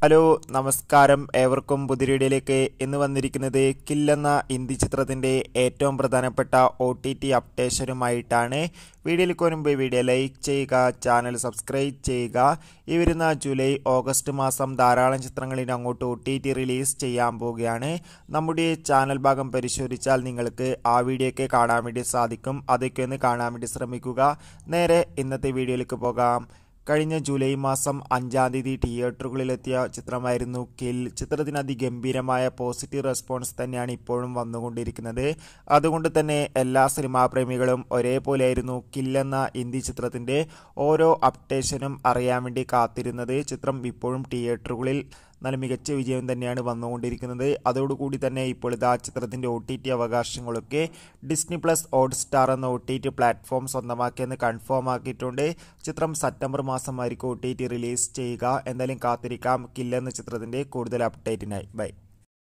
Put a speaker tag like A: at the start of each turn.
A: hello നമസ്കാരം ഏവർക്കും പുതിരീഡിയിലേക്ക് ഇന്ന് വന്നിരിക്കുന്നത് കില്ലെന്ന ഹിന്ദി ചിത്രത്തിൻ്റെ ഏറ്റവും പ്രധാനപ്പെട്ട ഒ ടി ടി അപ്ഡേഷനുമായിട്ടാണ് വീഡിയോയിലേക്ക് മുൻപ് വീഡിയോ ലൈക്ക് ചെയ്യുക ചാനൽ സബ്സ്ക്രൈബ് ചെയ്യുക ഈ വരുന്ന ജൂലൈ ഓഗസ്റ്റ് മാസം ധാരാളം ചിത്രങ്ങളിന് അങ്ങോട്ട് ഒ ടി ടി റിലീസ് ചെയ്യാൻ പോവുകയാണ് നമ്മുടെ ചാനൽ ഭാഗം പരിശോധിച്ചാൽ നിങ്ങൾക്ക് ആ വീഡിയോയൊക്കെ കാണാൻ വേണ്ടി സാധിക്കും അതൊക്കെ ഒന്ന് കാണാൻ വേണ്ടി ശ്രമിക്കുക നേരെ ഇന്നത്തെ വീഡിയോയിലേക്ക് പോകാം കഴിഞ്ഞ ജൂലൈ മാസം അഞ്ചാം തീയതി തിയേറ്ററുകളിലെത്തിയ ചിത്രമായിരുന്നു കിൽ ചിത്രത്തിന് അതിഗംഭീരമായ പോസിറ്റീവ് റെസ്പോൺസ് തന്നെയാണ് ഇപ്പോഴും വന്നുകൊണ്ടിരിക്കുന്നത് അതുകൊണ്ട് തന്നെ എല്ലാ സിനിമാ പ്രേമികളും ഒരേപോലെയായിരുന്നു കിൽ എന്ന ഹിന്ദി ചിത്രത്തിൻ്റെ ഓരോ അപ്ഡേഷനും അറിയാൻ വേണ്ടി കാത്തിരുന്നത് ചിത്രം ഇപ്പോഴും തിയേറ്ററുകളിൽ നല്ല മികച്ച വിജയം തന്നെയാണ് വന്നുകൊണ്ടിരിക്കുന്നത് അതോടുകൂടി തന്നെ ഇപ്പോൾ ഇതാ ചിത്രത്തിൻ്റെ ഒ ടി ടി അവകാശങ്ങളൊക്കെ ഡിസ്നി പ്ലസ് ഹോട്ട് സ്റ്റാർ എന്ന ഒ ടി ടി പ്ലാറ്റ്ഫോം സ്വന്തമാക്കിയെന്ന് കൺഫേം ആക്കിയിട്ടുണ്ട് ചിത്രം സെപ്റ്റംബർ മാസമായിരിക്കും ഒ ടി ടി റിലീസ് ചെയ്യുക എന്തായാലും കാത്തിരിക്കാം കില്ലെന്ന ചിത്രത്തിൻ്റെ കൂടുതൽ അപ്ഡേറ്റിനായി ബൈ